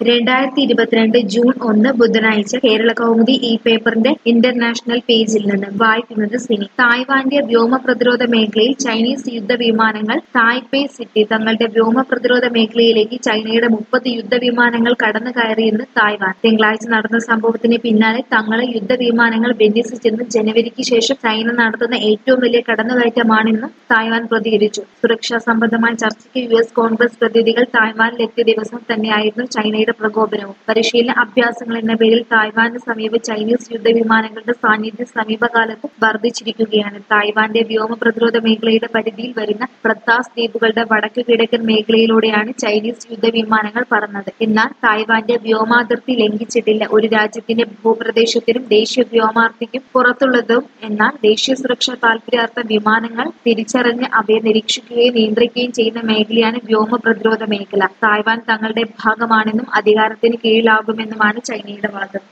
രണ്ടായിരത്തി ഇരുപത്തിരണ്ട് ജൂൺ ഒന്ന് ബുധനാഴ്ച കേരള കൗമുദി ഈ പേപ്പറിന്റെ ഇന്റർനാഷണൽ പേജിൽ നിന്ന് വായിക്കുന്നത് സിനി തായ്വാന്റെ വ്യോമ പ്രതിരോധ മേഖലയിൽ ചൈനീസ് യുദ്ധവിമാനങ്ങൾ തായ്പേ സിറ്റി തങ്ങളുടെ വ്യോമ പ്രതിരോധ മേഖലയിലേക്ക് ചൈനയുടെ മുപ്പത് യുദ്ധവിമാനങ്ങൾ കടന്നു കയറിയെന്ന് തായ്വാൻ തിങ്കളാഴ്ച നടന്ന സംഭവത്തിന് പിന്നാലെ തങ്ങളെ യുദ്ധവിമാനങ്ങൾ വിന്യസിച്ചെന്ന് ജനുവരിക്ക് ശേഷം ചൈന നടത്തുന്ന ഏറ്റവും വലിയ കടന്നുകയറ്റമാണെന്നും തായ്വാൻ പ്രതികരിച്ചു സുരക്ഷാ സംബന്ധമായ ചർച്ചയ്ക്ക് യു എസ് കോൺഗ്രസ് പ്രതിനിധികൾ തായ്വാനിലെത്തിയ ദിവസം തന്നെയായിരുന്നു ചൈനയുടെ പ്രകോപനവും പരിശീലന അഭ്യാസങ്ങൾ എന്ന പേരിൽ തായ്വാന് സമീപ ചൈനീസ് യുദ്ധവിമാനങ്ങളുടെ സാന്നിധ്യം സമീപകാലത്ത് വർദ്ധിച്ചിരിക്കുകയാണ് തായ്വാന്റെ വ്യോമ പ്രതിരോധ മേഖലയുടെ പരിധിയിൽ വരുന്ന പ്രത്താസ് ദ്വീപുകളുടെ വടക്കു കിഴക്കൻ മേഖലയിലൂടെയാണ് ചൈനീസ് യുദ്ധവിമാനങ്ങൾ പറന്നത് എന്നാൽ തായ്വാന്റെ വ്യോമാതിർത്തി ലംഘിച്ചിട്ടില്ല ഒരു രാജ്യത്തിന്റെ ഭൂപ്രദേശത്തിനും ദേശീയ വ്യോമാർത്തിക്കും പുറത്തുള്ളതും എന്നാൽ ദേശീയ സുരക്ഷാ താൽപര്യാർത്ഥ വിമാനങ്ങൾ തിരിച്ചറിഞ്ഞ് അവയെ നിരീക്ഷിക്കുകയും നിയന്ത്രിക്കുകയും ചെയ്യുന്ന മേഖലയാണ് വ്യോമ പ്രതിരോധ മേഖല തായ്വാൻ തങ്ങളുടെ ഭാഗമാണെന്നും അധികാരത്തിന് കീഴിലാകുമെന്നുമാണ് ചൈനയുടെ വാദം